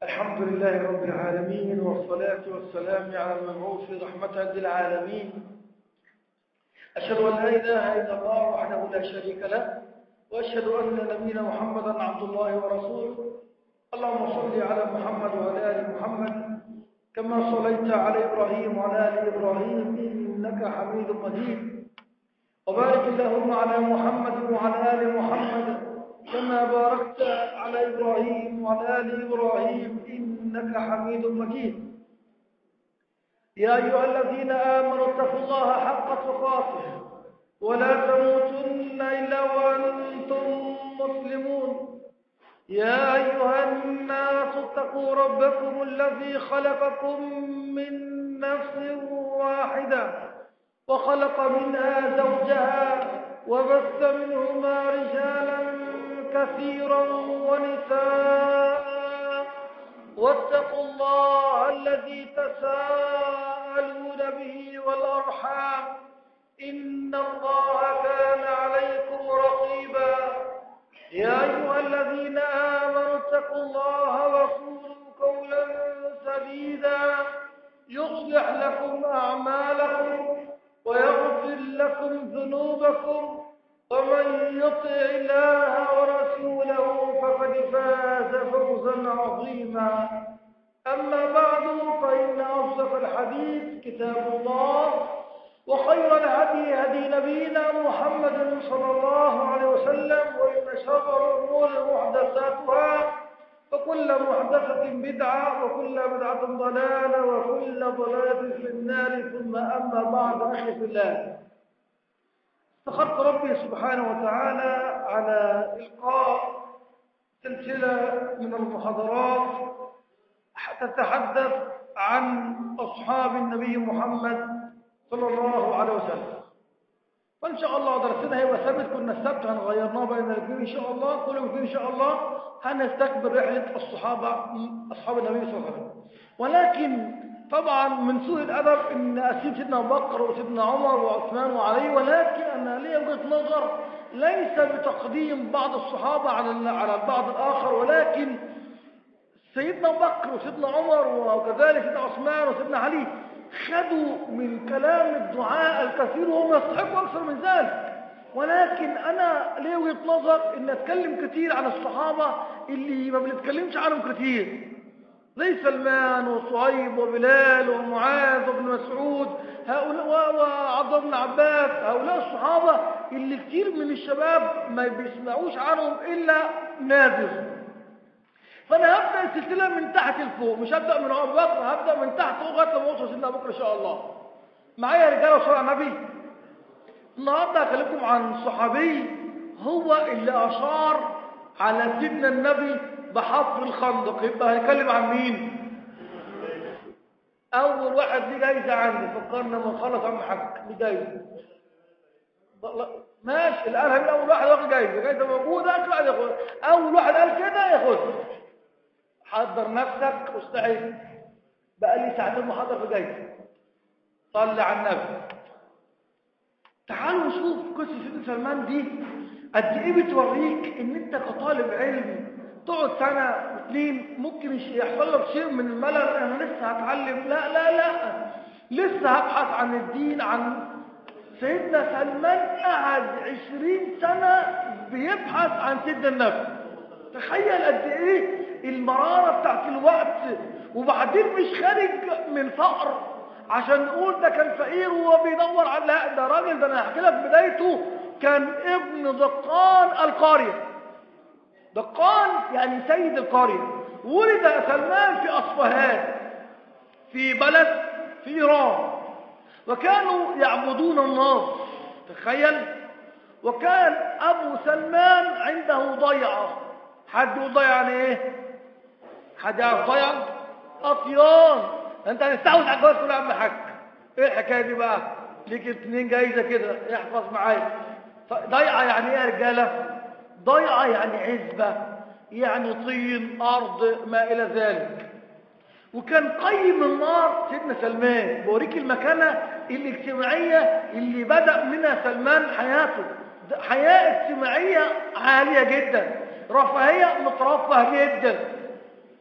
الحمد لله رب العالمين والصلاة والسلام على المبعوث رحمة للعالمين أشهد أن لا إله إلا الله وحده لا شريك له وأشهد أن نبينا محمدا عبد الله ورسوله اللهم صل على محمد وعلى آل محمد كما صليت على إبراهيم وعلى آل إبراهيم إنك حميد مجيد وبارك اللهم على محمد وعلى آل محمد كما باركت على إبراهيم وعلى آل إبراهيم إنك حميد مجيد يا أيها الذين آمنوا اتقوا الله حق تقاته ولا تموتن إلا وأنتم مسلمون يا أيها الناس اتقوا ربكم الذي خلقكم من نفس واحدة وخلق منها زوجها وبث منهما رجالا كثيرا ونساء واتقوا الله الذي تساءلون به والأرحام إن الله كان عليكم رقيبا يا أيها الذين آمنوا اتقوا الله وقولوا قولا سديدا يصلح لكم أعمالكم ويغفر لكم ذنوبكم ومن يطع الله ورسوله فقد فاز فوزا عظيما أما بعد فإن أصدق الحديث كتاب الله وخير الهدي هدي نبينا محمد صلى الله عليه وسلم وإن شر الأمور محدثاتها وكل محدثة بدعة وكل بدعة ضلالة وكل ضلالة في النار ثم أما بعد أخي في الله استخرت ربي سبحانه وتعالى على إلقاء سلسلة من المحاضرات تتحدث عن أصحاب النبي محمد صلى الله عليه وسلم وإن شاء الله درسنا هيبقى ثابت كنا السبت هنغيرناه بين الاثنين إن شاء الله كل يوم إن شاء الله هنستكبر رحلة الصحابة أصحاب النبي صلى الله عليه وسلم ولكن طبعا من سوء الأدب أن أسيب سيدنا أبو بكر وسيدنا عمر وعثمان وعلي ولكن أنا لي وجهة نظر ليس بتقديم بعض الصحابة على على البعض الآخر ولكن سيدنا أبو بكر وسيدنا عمر وكذلك سيدنا عثمان وسيدنا علي خدوا من كلام الدعاء الكثير وهم يستحقوا أكثر من ذلك ولكن أنا لي وجهة نظر أن أتكلم كثير عن الصحابة اللي ما بنتكلمش عنهم كثير زي سلمان وصهيب وبلال ومعاذ وابن مسعود هؤلاء وعبد بن عباس هؤلاء الصحابة اللي كتير من الشباب ما بيسمعوش عنهم إلا نادر فأنا هبدأ السلسلة من تحت لفوق مش هبدأ من أبو بكر هبدأ من تحت لغاية لما أوصل سيدنا بكر إن شاء الله معايا رجالة وصلاة النبي النهارده هكلمكم عن صحابي هو اللي أشار على سيدنا النبي بحفر الخندق يبقى هنتكلم عن مين اول واحد ليه جايزه عندي فكرنا ما نخلص عم حاج ليه جايزه ماشي الان هيبقى اول واحد واخد جايزه جايزه موجوده كل واحد ياخد اول واحد قال كده ياخدها حضر نفسك واستعد بقى لي ساعتين محضر في جايزه صلي على النبي تعالوا نشوف قصه سيدنا سلمان دي قد ايه بتوريك ان انت كطالب علم تقعد سنة واثنين ممكن يحصل لك شيء من الملل انا لسه هتعلم لا لا لا لسه هبحث عن الدين عن سيدنا سلمان قعد عشرين سنة بيبحث عن سيدنا النبي تخيل قد ايه المرارة بتاعت الوقت وبعدين مش خارج من فقر عشان نقول ده كان فقير وهو بيدور على لا ده راجل ده انا هحكي لك بدايته كان ابن دقان القريه دقان يعني سيد القرية ولد سلمان في أصفهان في بلد في إيران وكانوا يعبدون النار تخيل وكان أبو سلمان عنده ضيعة حد يقول ضيعة يعني إيه حد يعرف ضيعة أطيان أنت هتستعوذ على الجواز يا عم حاج إيه الحكاية دي بقى ليك اتنين جايزة كده احفظ معايا ضيعة يعني إيه يا رجالة ضيعة يعني عزبة يعني طين أرض ما إلى ذلك وكان قيم النار سيدنا سلمان بوريك المكانة الاجتماعية اللي بدأ منها سلمان حياته حياة اجتماعية عالية جدا رفاهية مترفه جدا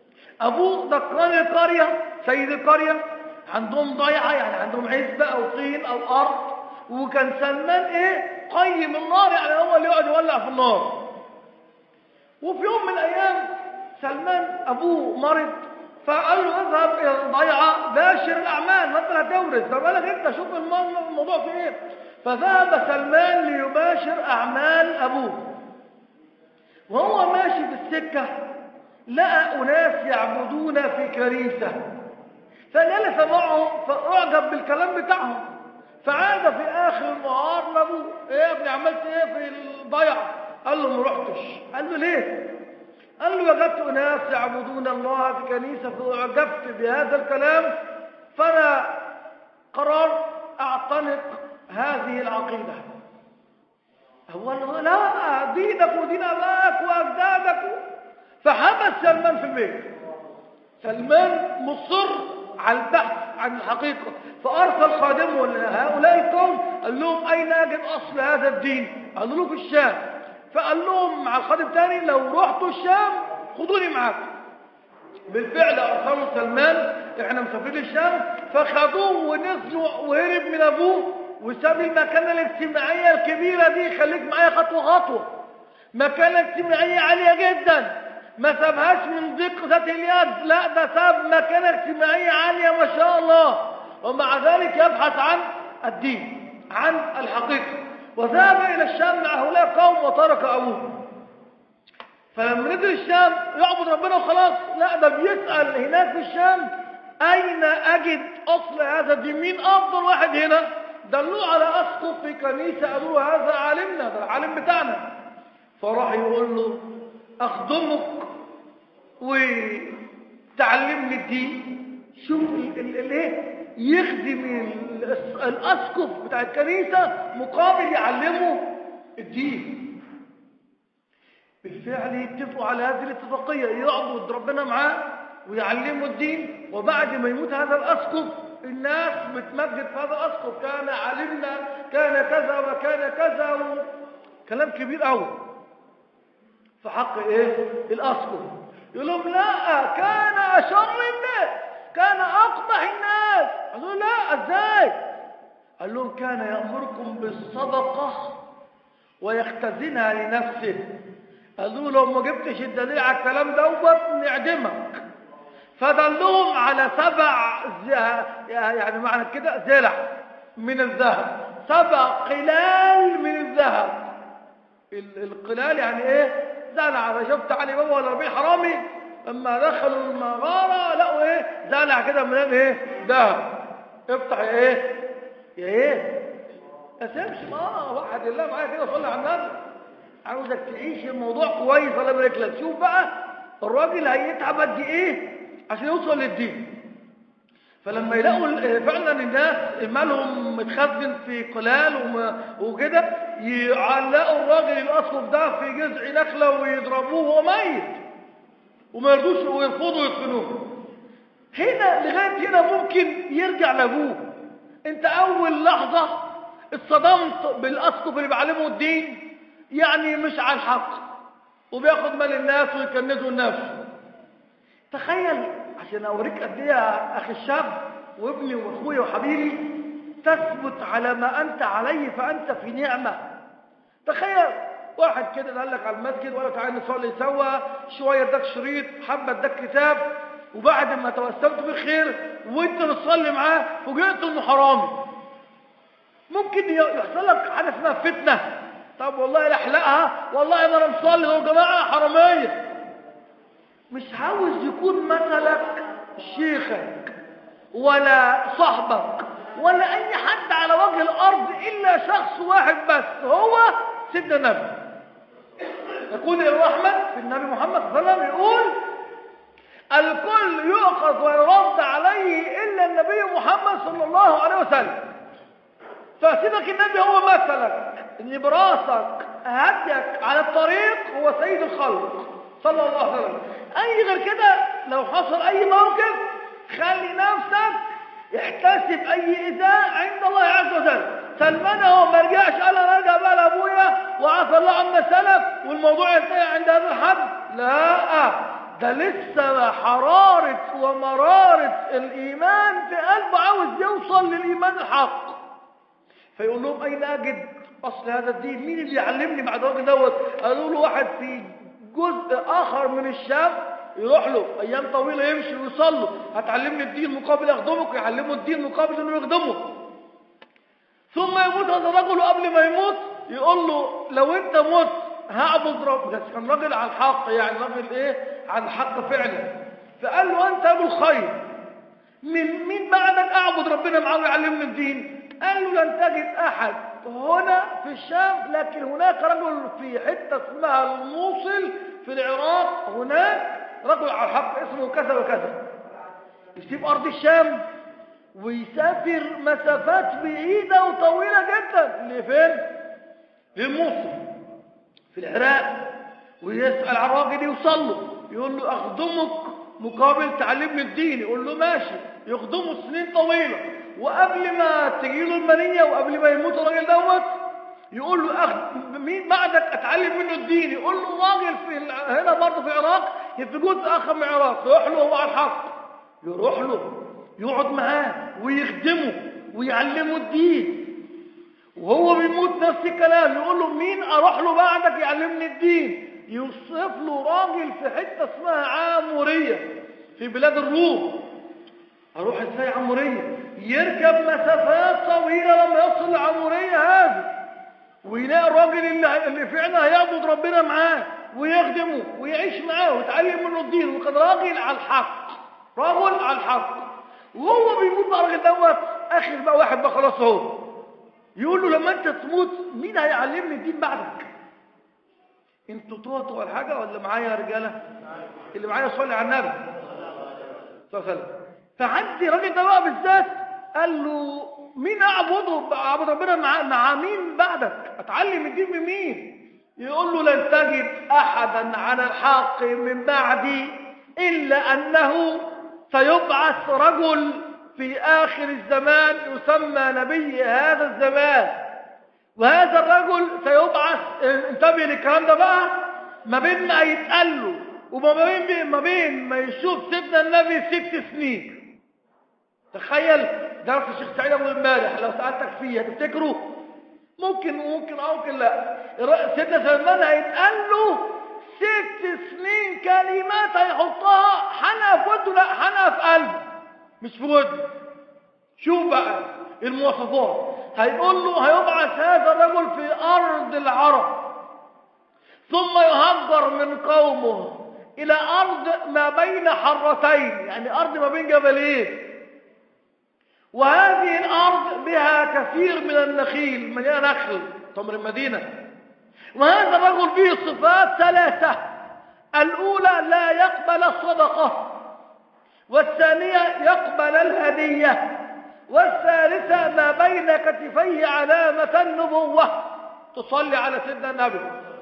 أبوه دكان القرية سيد القرية عندهم ضيعة يعني عندهم عزبة أو طين أو أرض وكان سلمان إيه قيم النار يعني هو اللي يقعد يولع في النار وفي يوم من الأيام سلمان أبوه مرض فقال له اذهب إلى الضيعة باشر الأعمال ما أنت هتورث فبالك أنت شوف الموضوع في إيه فذهب سلمان ليباشر أعمال أبوه وهو ماشي في السكة لقى أناس يعبدون في كنيسة فجلس معهم فأعجب بالكلام بتاعهم فعاد في آخر النهار لأبوه إيه يا ابني عملت إيه في الضيعة قال له ما رحتش قال له ليه قال له وجدت أناس يعبدون الله في كنيسة فأعجبت بهذا الكلام فأنا قررت أعتنق هذه العقيدة هو لا دينك ودين أباك وأجدادك فحبس سلمان في البيت سلمان مصر على البحث عن الحقيقة فأرسل خادمه لهؤلاء القوم قال لهم أين أجد أصل هذا الدين قالوا له في الشام فقال لهم مع الخادم تاني لو رحتوا الشام خدوني معاكم بالفعل أرسلوا سلمان احنا مسافرين الشام فخدوه ونزلوا وهرب من أبوه وساب المكانة الاجتماعية الكبيرة دي خليك معايا خطوة خطوة مكانة اجتماعية عالية جدا ما سابهاش من ضيق ذات اليد لا ده ساب مكانة اجتماعية عالية ما شاء الله ومع ذلك يبحث عن الدين عن الحقيقة وذهب إلى الشام مع هؤلاء قوم وترك أبوه فلما نزل الشام يعبد ربنا وخلاص لا ده بيسأل هناك في الشام أين أجد أصل هذا الدين مين أفضل واحد هنا دلوه على أسقف في كنيسة قالوا له هذا عالمنا ده العالم بتاعنا فراح يقول له أخدمك وتعلمني الدين شوف الايه يخدم الأسقف بتاع الكنيسة مقابل يعلمه الدين بالفعل يتفقوا على هذه الاتفاقية يعبد ربنا معاه ويعلمه الدين وبعد ما يموت هذا الأسقف الناس بتمجد في هذا الأسقف كان علمنا كان كذا وكان كذا و... كلام كبير قوي في حق ايه الأسقف يقول لهم لا كان أشر الناس كان أقبح الناس قالوا لا ازاي قال لهم كان يأمركم بالصدقة ويختزنها لنفسه قالوا له ما جبتش الدليل على الكلام دوت نعدمك فدلهم على سبع يعني معنى كده زلع من الذهب سبع قلال من الذهب القلال يعني ايه زلع انا شفت علي بابا ولا ربيع حرامي لما دخلوا المغاره لقوا ايه زلع كده من ايه ذهب افتح ايه يا ايه اسيبش اه واحد الله معايا كده صلي على النبي عاوزك تعيش الموضوع كويس ولا بالك لك شوف بقى الراجل هيتعب قد ايه عشان يوصل للدين فلما يلاقوا فعلا الناس مالهم متخزن في قلال وكده يعلقوا الراجل الاسقف ده في جذع نخله ويضربوه وهو ميت وما يرضوش ويرفضوا يدفنوه هنا لغايه هنا ممكن يرجع لابوه انت اول لحظه اتصدمت بالاسقف اللي بيعلمه الدين يعني مش على الحق وبياخد مال الناس ويكنزوا الناس تخيل عشان اوريك قد ايه يا اخي الشاب وابني واخويا وحبيبي تثبت على ما انت عليه فانت في نعمه تخيل واحد كده قال لك على المسجد ولا تعالى نصلي سوا شويه اداك شريط حبه اداك كتاب وبعد ما توسمت بالخير وانت بتصلي معاه فوجئت انه حرامي ممكن يحصل لك حاجه اسمها فتنه طب والله لاحلقها والله ما انا مصلي يا جماعه حراميه مش عاوز يكون مثلك شيخك ولا صاحبك ولا اي حد على وجه الارض الا شخص واحد بس هو سيدنا النبي يقول الرحمن في النبي محمد صلى الله عليه وسلم يقول الكل يؤخذ ويرد عليه الا النبي محمد صلى الله عليه وسلم فسيدك النبي هو مثلك ان براسك هديك على الطريق هو سيد الخلق صلى الله عليه وسلم اي غير كده لو حصل اي موقف خلي نفسك احتسب اي اذاء عند الله عز وجل سلمان هو ما رجعش قال انا ارجع بقى لابويا وعفى الله عما سلف والموضوع ينتهي عند هذا الحد لا ده لسه حرارة ومرارة الإيمان في قلبه عاوز يوصل للإيمان الحق فيقول لهم أين أجد أصل هذا الدين مين اللي يعلمني بعد الراجل دوت قالوا له واحد في جزء آخر من الشام يروح له أيام طويلة يمشي ويصلي هتعلمني الدين مقابل يخدمك ويعلمه الدين مقابل إنه يخدمه ثم يموت هذا الرجل قبل ما يموت يقول له لو أنت مت هعبد رب بس كان راجل على الحق يعني راجل إيه على الحق فعلا فقال له أنت أبو الخير من مين بعدك أعبد ربنا معاه ويعلمني الدين قال له لن تجد أحد هنا في الشام لكن هناك رجل في حتة اسمها الموصل في العراق هناك رجل على الحق اسمه كذا وكذا يسيب أرض الشام ويسافر مسافات بعيدة وطويلة جدا لفين؟ للموصل في العراق ويسأل على الراجل يوصل له يقول له أخدمك مقابل تعليم الدين يقول له ماشي يخدمه سنين طويلة وقبل ما تجي له المنية وقبل ما يموت الراجل دوت يقول له أخ... مين بعدك اتعلم منه الدين يقول له راجل في ال... هنا برضه في العراق في جزء اخر من العراق يروح له هو على الحق يروح له يقعد معاه ويخدمه ويعلمه الدين وهو بيموت نفس الكلام يقول له مين اروح له بعدك يعلمني الدين يوصف له راجل في حته اسمها عاموريه في بلاد الروم اروح ازاي عموريه يركب مسافات طويله لما يوصل لعموريه هذه ويلاقي الراجل اللي, اللي فعلا هيعبد ربنا معاه ويخدمه ويعيش معاه ويتعلم منه الدين وكان راجل على الحق رجل على الحق وهو بيموت بقى الراجل دوت اخر بقى واحد بقى خلاص اهو يقول له لما انت تموت مين هيعلمني الدين بعدك انتوا توتوا ولا حاجه ولا معايا يا رجاله اللي معايا صلي على النبي صلى الله عليه وسلم فعندي راجل ده بقى بالذات قال له مين اعبده اعبد ربنا مع, مع مين بعدك اتعلم الدين من مين يقول له لن تجد احدا على الحق من بعدي الا انه سيبعث رجل في اخر الزمان يسمى نبي هذا الزمان وهذا الرجل سيبعث انتبه للكلام ده بقى ما بين ما يتقال له وما بين ما بين ما يشوف سيدنا النبي ست سنين تخيل درس الشيخ سعيد ابو امبارح لو سالتك فيه هتفتكره ممكن وممكن اه ممكن لا سيدنا سلمان هيتقال له ست سنين كلمات هيحطها حنقه في ودنه لا حنقه في قلبه مش في ودنه شوف بقى المواصفات هيقول له هيبعث هذا الرجل في ارض العرب ثم يهجر من قومه الى ارض ما بين حرتين يعني ارض ما بين جبلين وهذه الأرض بها كثير من النخيل مليانة نخل تمر المدينة وهذا الرجل به صفات ثلاثة الأولى لا يقبل الصدقة والثانية يقبل الهدية والثالثة ما بين كتفيه علامة النبوة تصلي على سيدنا النبي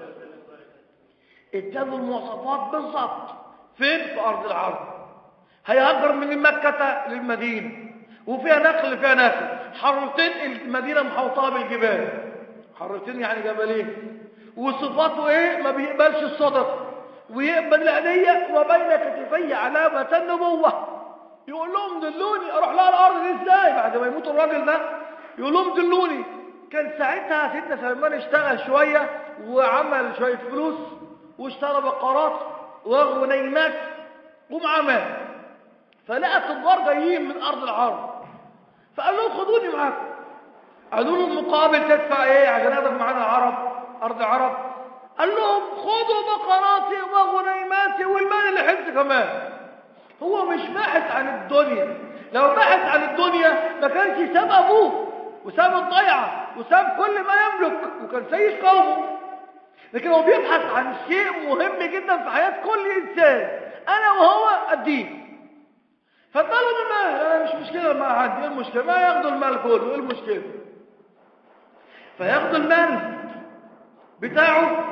اداله المواصفات بالظبط فين في أرض العرب هيهجر من مكة للمدينة وفيها نخل فيها نخل حرتين المدينة محوطها بالجبال حرتين يعني جبلين وصفاته ايه ما بيقبلش الصدق ويقبل الهدية وبين كتفيه علامة النبوة يقول لهم دلوني اروح لها الارض دي ازاي بعد ما يموت الراجل ده يقول لهم دلوني كان ساعتها سيدنا سلمان اشتغل شوية وعمل شوية فلوس واشترى بقرات وغنيمات ومعاه فلقى تجار جايين من ارض العرب فقال لهم خدوني معاكم قالوا له المقابل تدفع ايه عشان اخدك معانا العرب ارض العرب قال لهم خدوا بقراتي وغنيماتي والمال اللي حلت كمان هو مش باحث عن الدنيا لو باحث عن الدنيا ما كانش ساب ابوه وساب الضيعه وساب كل ما يملك وكان سيد قومه لكن هو بيبحث عن شيء مهم جدا في حياه كل انسان انا وهو الدين فطلب المال انا مش مشكله مع حد ايه المشكله ما ياخدوا المال كله ايه المشكله فياخدوا المال بتاعه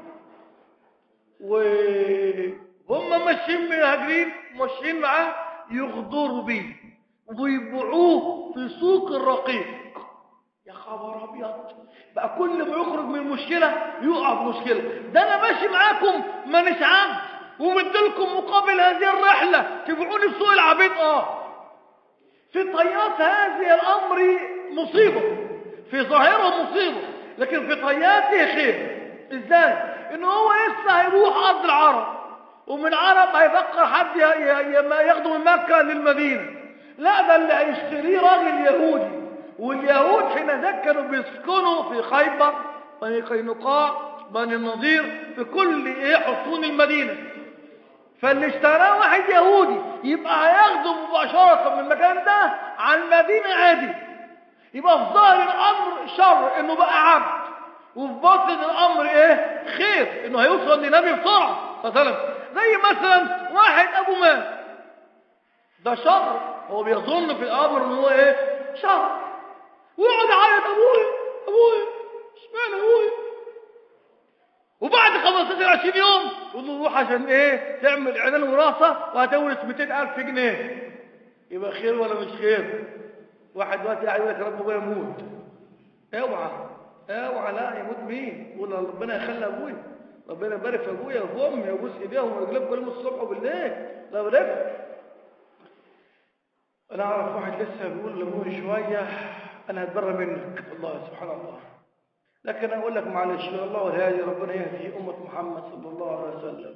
وهم ماشيين مهاجرين ماشيين معاه يغدروا بيه ويبيعوه في سوق الرقيق يا خبر ابيض بقى كل ما يخرج من مشكله يقع في مشكله ده انا ماشي معاكم مانيش عبد ومدلكم مقابل هذه الرحلة تبيعوني في سوق العبيد اه في طيات هذه الأمر مصيبة في ظاهره مصيبة لكن في طياته خير ازاي انه هو لسه هيروح ارض العرب ومن عرب هيفكر حد ياخده من مكة للمدينة لا ده اللي هيشتريه راجل يهودي واليهود حين ذاك كانوا بيسكنوا في خيبر بني قينقاع بني النضير في كل ايه حصون المدينة فاللي اشتراه واحد يهودي يبقى هياخده مباشرة من المكان ده على المدينة عادي يبقى في ظاهر الامر شر انه بقى عبد وفي باطن الامر ايه خير انه هيوصل لنبي بسرعه مثلا زي مثلا واحد ابو مات ده شر هو بيظن في الامر ان هو ايه شر ويقعد يعيط ابويا ابويا اشمعنى ابويا وبعد 15 20 يوم يقول له روح عشان ايه تعمل اعلان وراثه وهتورث 200000 جنيه يبقى خير ولا مش خير واحد دلوقتي قاعد يقول لك رب ابويا يموت اوعى اوعى لا يموت مين يقول ربنا يخلي ابويا ربنا يبارك في ابويا وفي امي وابوس ايديهم ورجليهم كل يوم الصبح وبالليل لا يبارك انا اعرف واحد لسه بيقول لابوه شويه انا هتبرى منك الله سبحان الله لكن اقول لك معلش الله والهادي ربنا يهدي امه محمد صلى الله عليه وسلم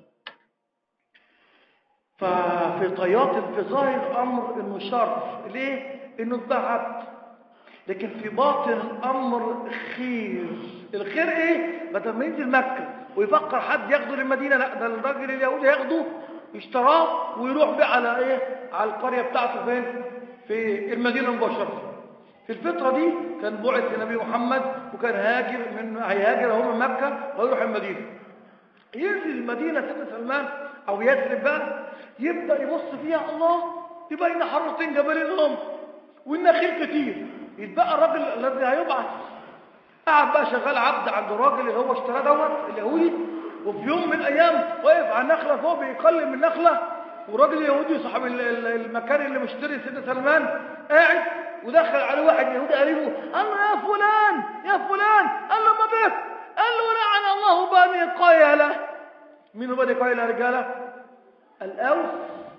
ففي طيات في ظاهر الامر انه شر ليه انه اتباع عبد لكن في باطن الامر خير الخير ايه بدل ما ينزل مكه ويفكر حد ياخده للمدينه لا ده الراجل اليهودي ياخده يشتراه ويروح بيه على ايه على القريه بتاعته فين في المدينه مباشره في الفتره دي كان بعث النبي محمد وكان هاجر من هيهاجر هو من مكه ويروح المدينه ينزل المدينه سيدنا سلمان او يثرب بقى يبدا يبص فيها الله تبين حرتين جبلين هم والنخيل كتير يتبقى الراجل الذي هيبعث قاعد بقى شغال عبد عند الراجل اللي هو اشتراه دوت اليهودي وفي يوم من الايام واقف على النخله فوق بيقلم النخله والراجل اليهودي صاحب المكان اللي مشتري سيدنا سلمان قاعد ودخل عليه واحد يهودي قريبه قال له يا فلان يا فلان قال له ما بك قال له لعن الله بني قيله مين بني قيله يا رجاله الاوس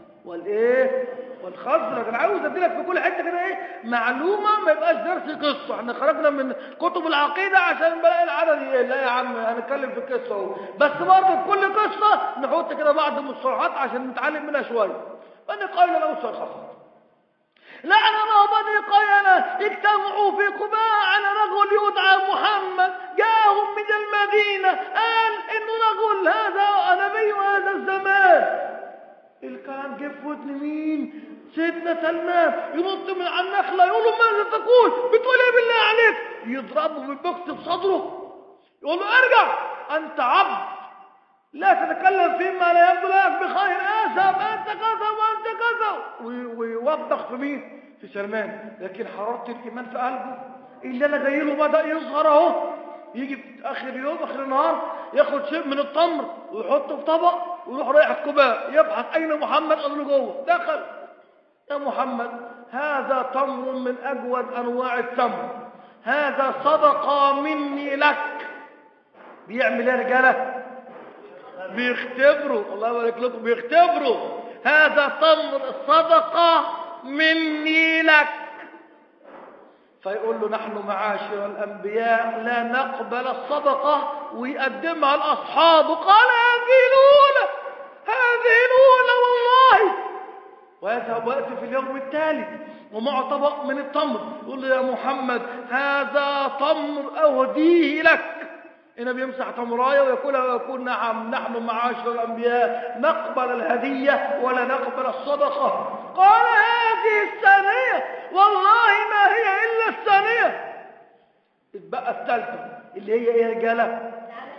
والايه والخزرج انا عاوز ادي لك في كل حته كده ايه معلومه ما يبقاش درس قصه احنا خرجنا من كتب العقيده عشان بلاقي العدد ايه لا يا عم هنتكلم في القصه اهو بس برضه في كل قصه نحط كده بعض المصطلحات عشان نتعلم منها شويه بني قيله الاوس والخزرج لعن الله بني قينة اجتمعوا في قباء على رجل يدعى محمد جاءهم من المدينة قال إنه رجل هذا نبي هذا الزمان الكلام جه في ودن مين سيدنا سلمان ينط من على النخله يقول له ماذا تقول بتقول ايه بالله عليك يضربه بالبوكس بصدره يقول له ارجع انت عبد لا تتكلم فيما لا يبدو لك بخير اذهب انت كذا وانت كذا ويوبخ في مين في سلمان لكن حراره الايمان في قلبه اللي انا جاي له بدا يظهر اهو يجي في اخر يوم اخر النهار ياخد شيء من التمر ويحطه في طبق ويروح رايح الكوباء يبحث اين محمد قال له جوه دخل يا محمد هذا تمر من اجود انواع التمر هذا صدقه مني لك بيعمل ايه يا رجاله بيختبروا الله يبارك لكم بيختبروا هذا تمر صدقه مني لك فيقول له نحن معاشر الأنبياء لا نقبل الصدقة ويقدمها الأصحاب قال هذه الأولى هذه الأولى والله ويذهب ويأتي في اليوم التالي ومعه طبق من التمر يقول له يا محمد هذا تمر أهديه لك النبي يمسح تمرايه ويقولها ويقول نعم نحن معاشر الأنبياء نقبل الهدية ولا نقبل الصدقة قال هذه الثانية والله ما هي إلا الثانية اتبقى الثالثة اللي هي ايه يا رجالة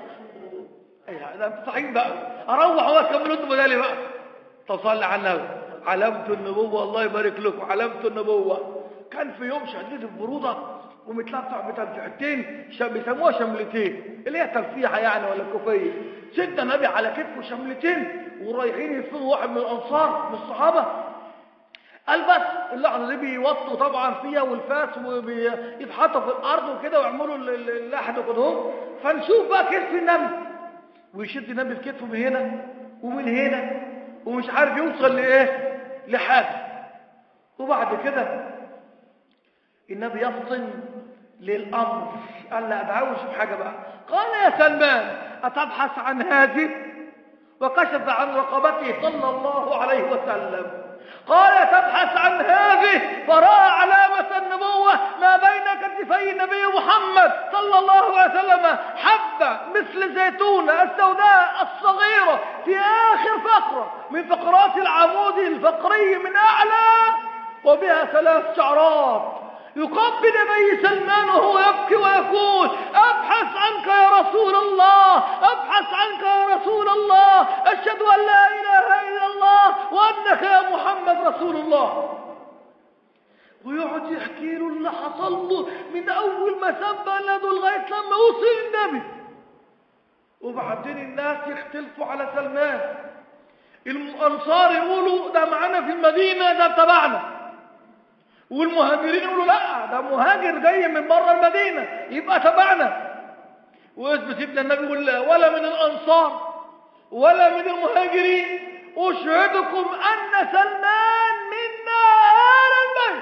ايه ده انت صحيح بقى اروح واكمل انتوا بدالي بقى تصلي على النبي علامة النبوة الله يبارك لكم علامة النبوة كان في يوم شديد البرودة ومتلطع بتلفيحتين بيسموها شملتين اللي هي تلفيحة يعني ولا كوفية سيدنا النبي على كتفه شملتين ورايحين يدفنوا واحد من الأنصار من الصحابة قال بس اللحظة دي بيوطوا طبعا فيها والفاس ويتحطوا في الأرض وكده ويعملوا اللحد وكده فنشوف بقى كتف النبي ويشد النبي في كتفه من هنا ومن هنا ومش عارف يوصل لايه لحاجه وبعد كده النبي يفطن للامر قال لا ادعوش بحاجه بقى قال يا سلمان اتبحث عن هذه وكشف عن رقبته صلى الله عليه وسلم قال تبحث عن هذه فراى علامة النبوة ما بين كتفي النبي محمد صلى الله عليه وسلم حبة مثل زيتونة السوداء الصغيرة في آخر فقرة من فقرات العمود الفقري من أعلى وبها ثلاث شعرات يقبل نبي سلمان وهو يبكي ويقول ابحث عنك يا رسول الله ابحث عنك يا رسول الله اشهد ان لا اله الا الله وانك يا محمد رسول الله ويقعد يحكي له اللي حصل له من اول ما سب بلده لغايه لما وصل النبي وبعدين الناس يختلفوا على سلمان الانصار يقولوا ده معانا في المدينه ده تبعنا والمهاجرين يقولوا لا ده مهاجر جاي من بره المدينه يبقى تبعنا واثبت ابن النبي يقول لا ولا من الانصار ولا من المهاجرين اشهدكم ان سلمان منا آل البيت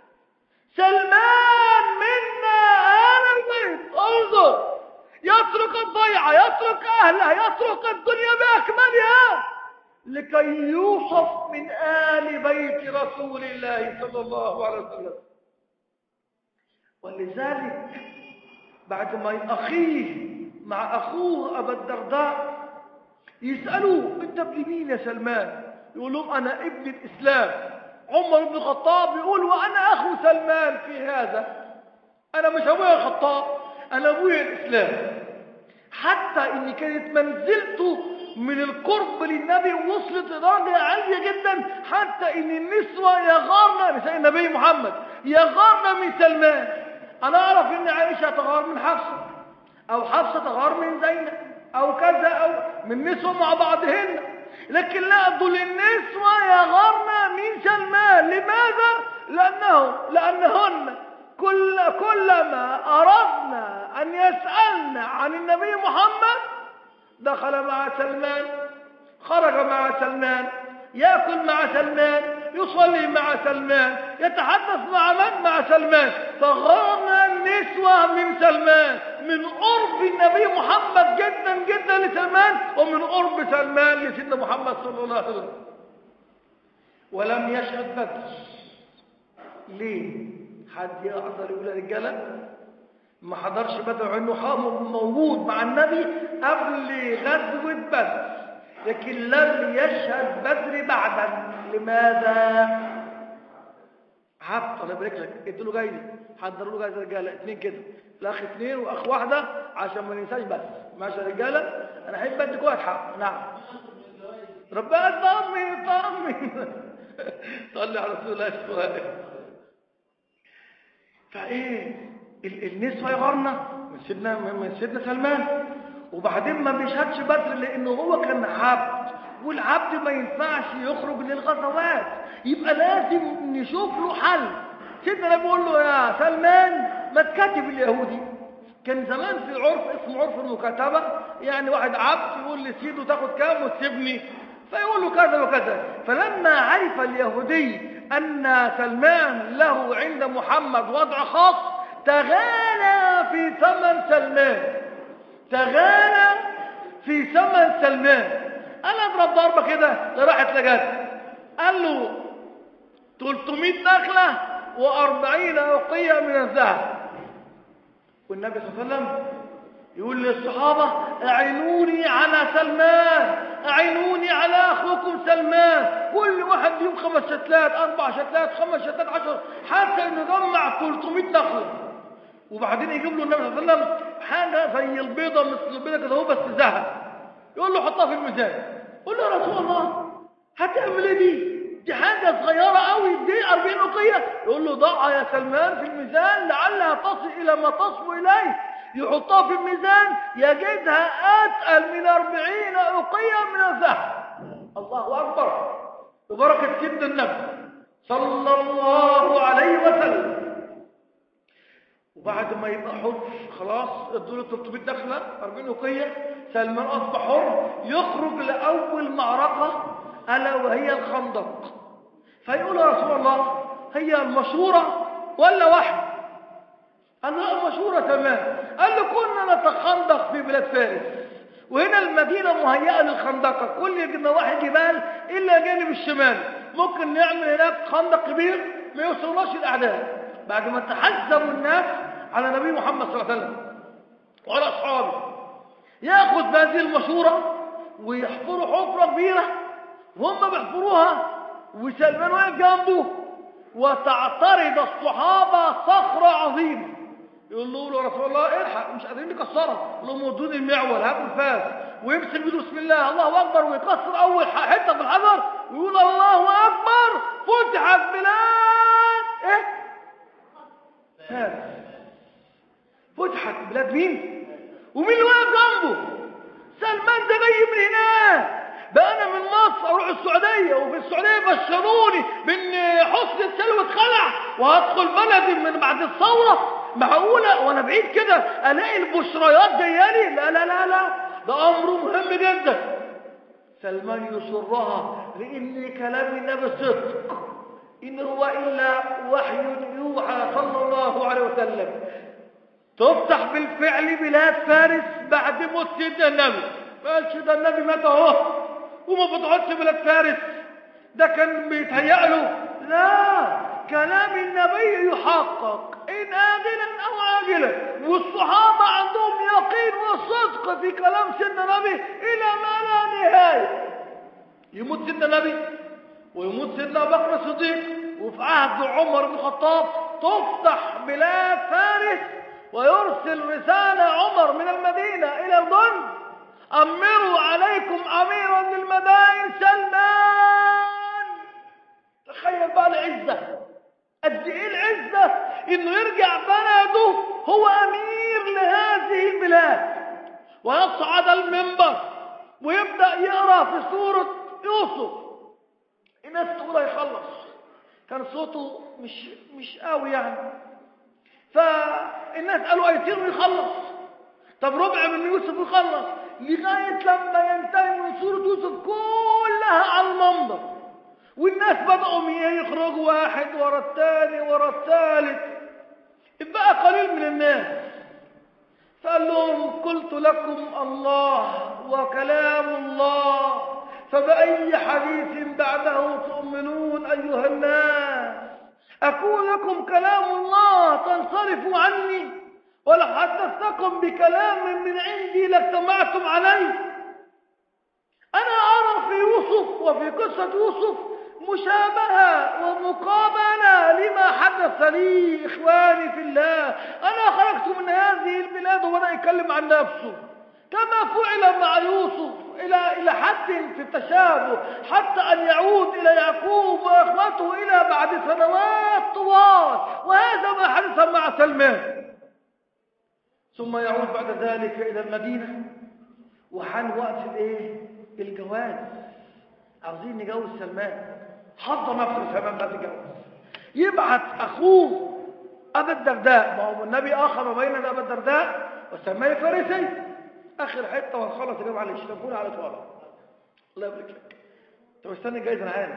سلمان منا آل البيت انظر يترك الضيعة يترك أهله يترك الدنيا بأكملها لكي يوصف من آل بيت رسول الله صلى الله عليه وسلم ولذلك بعد ما أخيه مع أخوه أبا الدرداء يسألوا أنت ابن مين يا سلمان يقول لهم أنا ابن الإسلام عمر بن الخطاب يقول وأنا أخو سلمان في هذا أنا مش أبويا الخطاب أنا أبويا الإسلام حتى إن كانت منزلته من القرب للنبي وصلت لدرجة عالية جدا حتى إن النسوة يغارن نساء النبي محمد يغارن من سلمان أنا أعرف إن عائشة تغار من حفصة أو حفصة تغار من زينب أو كذا أو من نسوة مع بعضهن لكن لا دول النسوة يغارن من سلمان لماذا؟ لأنه لأنهن كل كلما أردنا أن يسألنا عن النبي محمد دخل مع سلمان خرج مع سلمان يأكل مع سلمان يصلي مع سلمان يتحدث مع من؟ مع سلمان فغرنا النسوة من سلمان من قرب النبي محمد جدا جدا لسلمان ومن قرب سلمان لسيدنا محمد صلى الله عليه وسلم ولم يشهد بدر ليه؟ حد يقدر يقول يا رجاله ما حضرش بدر انه موجود مع النبي قبل غزوه بدر لكن لم يشهد بدر بعدا لماذا عبد الله يبارك لك ادوا له جايزه حضروا له جايزه رجاله اثنين كده الاخ اثنين واخ واحده عشان ما ننساش بس ماشي يا رجاله انا احب اديك واحد حق نعم ربنا طمن طمن صلي على رسول الله صلى الله عليه وسلم فايه النسوة يغارنا من سيدنا من سيدنا سلمان وبعدين ما بيشهدش بدر لانه هو كان عبد والعبد ما ينفعش يخرج للغزوات يبقى لازم نشوف له حل سيدنا بيقول له يا سلمان ما تكاتب اليهودي كان زمان في عرف اسمه عرف المكاتبة يعني واحد عبد يقول لسيده تاخد كام وتسيبني فيقول له كذا وكذا فلما عرف اليهودي أن سلمان له عند محمد وضع خاص تغالى في ثمن سلمان تغالى في ثمن سلمان قال اضرب ضربه كده راحت لجد قال له 300 نخله و40 اوقيه من الذهب والنبي صلى الله عليه وسلم يقول للصحابه اعينوني على سلمان اعينوني على اخوكم سلمان كل واحد يوم خمس شتلات اربع شتلات خمس شتلات عشر حتى انه جمع 300 نخله وبعدين يجيب له النبي صلى الله عليه وسلم حاجه زي البيضه مثل البيضه كده هو بس ذهب يقول له حطها في الميزان يقول له يا رسول الله هتعمل ايه دي دي حاجه صغيره قوي دي 40 اوقيه يقول له ضعها يا سلمان في الميزان لعلها تصل الى ما تصل اليه يحطها في الميزان يجدها اتقل من 40 اوقيه من الذهب الله اكبر ببركه سيدنا النبي صلى الله عليه وسلم وبعد ما يبقى حر خلاص ادوا له 300 دخله 40 وقيه سلمان اصبح حر يخرج لاول معركه الا وهي الخندق فيقول يا رسول الله هي المشوره ولا واحده قال له لا مشهورة تمام قال له كنا نتخندق في بلاد فارس وهنا المدينة مهيئة للخندقة كل نواحي جبال إلا جانب الشمال ممكن نعمل هناك خندق كبير ما يوصلناش الأعداء بعد ما تحزبوا الناس على نبي محمد صلى الله عليه وسلم وعلى أصحابه يأخذ بهذه المشورة ويحفروا حفرة كبيرة وهم بيحفروها وسلمان واقف جنبه وتعترض الصحابة صخرة عظيمة يقول له يا رسول الله الحق مش قادرين نكسرها يقول لهم ودوني المعول هاتوا الفاس ويمسك بيده بسم الله الله اكبر ويكسر اول حته في الحجر ويقول الله اكبر فتحت بلاد ايه فارس فتحت بلاد مين ومين اللي واقف جنبه سلمان ده جاي من هناك بقى انا من مصر اروح السعوديه وفي السعوديه بشروني بان حسن السلوى اتخلع وهدخل بلدي من بعد الثوره معقولة وانا بعيد كده الاقي البشريات جايالي لا لا لا لا ده امر مهم جدا سلمان يسرها لان كلام النبي صدق ان هو الا وحي يوحى صلى الله عليه وسلم تفتح بالفعل بلاد فارس بعد موت سيدنا النبي ما قالش ده النبي مات اهو وما فتحتش بلاد فارس ده كان بيتهيأ له لا كلام النبي يحقق إن آجلا أو عاجلا والصحابة عندهم يقين وصدق في كلام سيدنا النبي إلى ما لا نهاية يموت سيدنا النبي ويموت سيدنا بكر الصديق وفي عهد عمر بن الخطاب تفتح بلاد فارس ويرسل رسالة عمر من المدينة إلى الظن أمروا عليكم أميرا للمدائن سلمان تخيل بقى العزة قد ايه العزة انه يرجع بلده هو امير لهذه البلاد ويصعد المنبر ويبدأ يقرأ في سورة يوسف الناس تقول هيخلص كان صوته مش مش قوي يعني فالناس قالوا ايتين ويخلص طب ربع من يوسف يخلص لغاية لما ينتهي من سورة يوسف كلها على المنبر والناس بدأوا يخرجوا واحد ورا الثاني ورا الثالث بقى قليل من الناس فقال لهم قلت لكم الله وكلام الله فبأي حديث بعده تؤمنون أيها الناس أكون لكم كلام الله تنصرفوا عني ولو حدثتكم بكلام من عندي لاجتمعتم عليه أنا أرى في يوسف وفي قصة يوسف مشابهة ومقابلة لما حدث لي إخواني في الله أنا خرجت من هذه البلاد وأنا يتكلم عن نفسه كما فعل مع يوسف إلى إلى حد في التشابه حتى أن يعود إلى يعقوب وإخوته إلى بعد سنوات طوال وهذا ما حدث مع سلمان ثم يعود بعد ذلك إلى المدينة وحان وقت الإيه؟ الجواز عاوزين نجوز سلمان حضر نفسه سلمان بقى تتجوز يبعث أخوه أبا الدرداء ما هو النبي آخر ما بين أبا الدرداء وسلمان الفارسي آخر حتة وخلص اليوم على الشتفون على طوال الله يبارك لك طب استنى جايز أنا عارف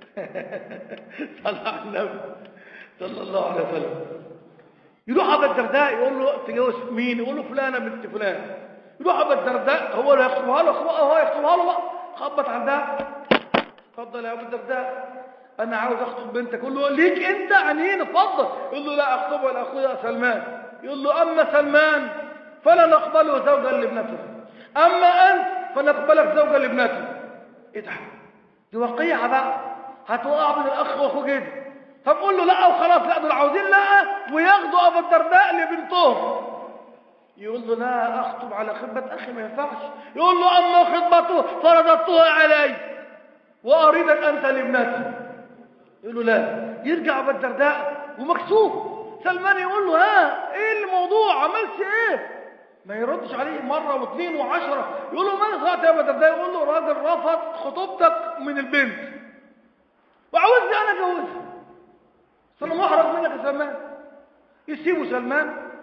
صلى على النبي صلى الله عليه وسلم يروح أبا الدرداء يقول له تجوز مين يقول له فلانة بنت فلان يروح أبا الدرداء هو اللي يخطبها له هو يخطبها له بقى خبط عندها اتفضل يا ابو الدرداء انا عاوز اخطب بنتك يقول له ليك انت عنين اتفضل يقول له لا اخطبه لاخويا سلمان يقول له اما سلمان فلا نقبله زوجا لابنته اما انت فنقبلك زوجا لابنته ايه ده دي وقيعه بقى هتوقع من الاخ واخوه كده فبقول له لا وخلاص لا دول عاوزين لا وياخدوا ابو الدرداء لبنتهم يقول له لا اخطب على خطبه اخي ما ينفعش يقول له اما خطبته فرضتها علي واريدك انت لابنتي يقول له لا يرجع ابو الدرداء ومكسوف سلمان يقول له ها ايه الموضوع عملت ايه ما يردش عليه مره واثنين وعشرة يقول له ماذا صنعت يا ابو الدرداء يقول له راجل رفض خطوبتك من البنت وعاوزني انا اتجوزها فانا محرج منك يا سلمان يسيبه سلمان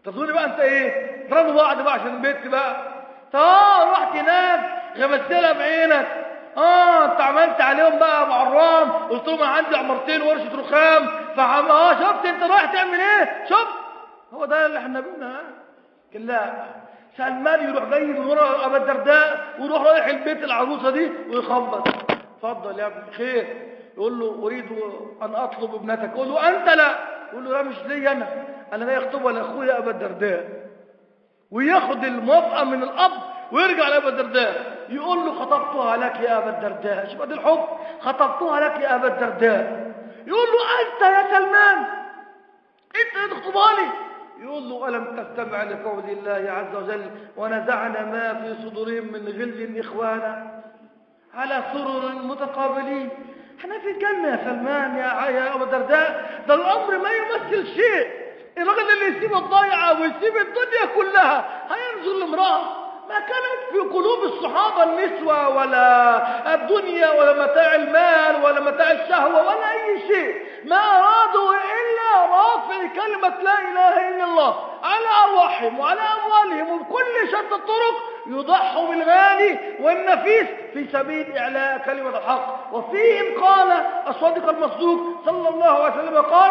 تظن بقى انت ايه ضربوا بعض بقى عشان البيت بقى اه رحت هناك غمستلها بعينك اه انت عملت عليهم بقى معرام قلت لهم عندي عمرتين ورشه رخام فعم اه شفت انت رايح تعمل ايه شفت هو ده اللي احنا بينا لكن لا سلمان يروح جاي من ورا ابا الدرداء ويروح رايح البيت العروسه دي ويخبط اتفضل يا ابني خير يقول له اريد ان اطلب ابنتك يقول له انت لا يقول له لا مش لي انا انا لا اخطبها لاخويا ابا الدرداء وياخد الموافقه من الاب ويرجع لابا الدرداء يقول له خطبتها لك يا ابا الدرداء شوف ادي الحب خطبتها لك يا ابا الدرداء يقول له انت يا سلمان انت اللي تخطبها لي يقول له ألم تستمع لقول الله عز وجل ونزعنا ما في صدورهم من غل إخوانا على سرر متقابلين احنا في الجنة يا سلمان يا يا أبو الدرداء ده الأمر ما يمثل شيء الراجل اللي يسيب الضيعة ويسيب الدنيا كلها هينزل لامرأة ما كانت في قلوب الصحابة النسوة ولا الدنيا ولا متاع المال ولا متاع الشهوة ولا أي شيء ما أرادوا إلا رافع كلمة لا إله إلا الله على أرواحهم وعلى أموالهم وبكل شتى الطرق يضحوا بالغالي والنفيس في سبيل إعلاء كلمة الحق وفيهم قال الصادق المصدوق صلى الله عليه وسلم قال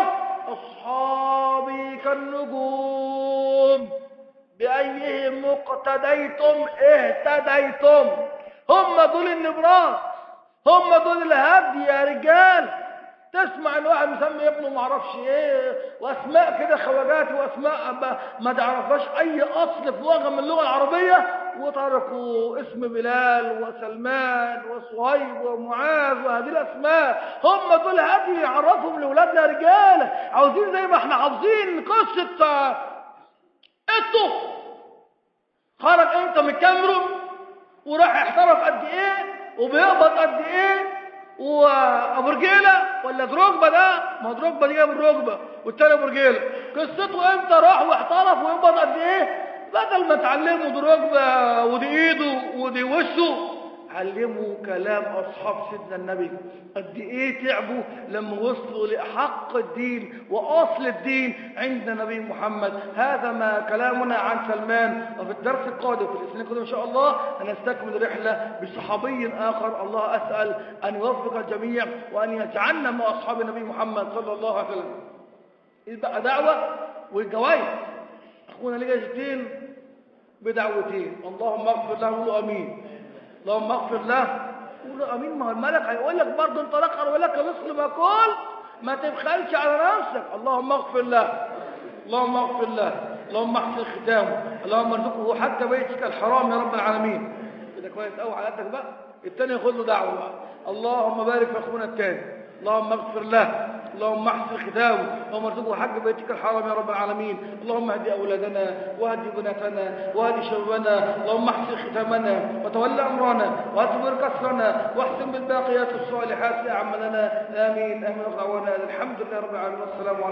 أصحابي كالنجوم بأيهم اقتديتم اهتديتم هم دول النبراس هم دول الهدي يا رجال تسمع ان واحد مسمي ابنه ما اعرفش ايه واسماء كده خواجات واسماء ما, ما تعرفهاش اي اصل في لغه من اللغه العربيه وتركوا اسم بلال وسلمان وصهيب ومعاذ وهذه الاسماء هم دول هدي يعرفهم لاولادنا يا رجاله عاوزين زي ما احنا حافظين قصه الطف خرج انت من الكاميرون وراح احترف قد ايه وبيقبض قد ايه وابو رجيله ولا دروجبا ده ما دروجبا دي جاب الركبه والتاني ابو رجيله قصته امتى راح واحترف ويقبض قد ايه بدل ما تعلموا دروجبا ودي ايده ودي وشه علموا كلام أصحاب سيدنا النبي قد إيه تعبوا لما وصلوا لحق الدين وأصل الدين عند نبي محمد هذا ما كلامنا عن سلمان وفي الدرس القادم في الاثنين القادم إن شاء الله هنستكمل رحلة بصحابي آخر الله أسأل أن يوفق الجميع وأن يجعلنا مع أصحاب النبي محمد صلى الله عليه وسلم يبقى دعوة والجوائز أخونا لقى جتين بدعوتين اللهم اغفر له وقولوا أمين اللهم اغفر له قولوا امين ما هو الملك هيقول لك برضه انت رقر ولك مثل ما قلت ما تبخلش على نفسك اللهم اغفر له اللهم اغفر له اللهم احسن ختامه اللهم ارزقه حتى بيتك الحرام يا رب العالمين كده كويس قوي على قدك بقى الثاني ياخد له دعوه بقى اللهم بارك في اخونا الثاني اللهم اغفر له اللهم احسن ختامه اللهم ارزقه حق بيتك الحرام يا رب العالمين اللهم اهدي اولادنا واهدي بناتنا واهدي شبابنا اللهم احسن ختامنا وتولى امرنا واكبر كسرنا واحسن بالباقيات الصالحات اعمالنا امين امين دعوانا الحمد لله رب العالمين والسلام عليكم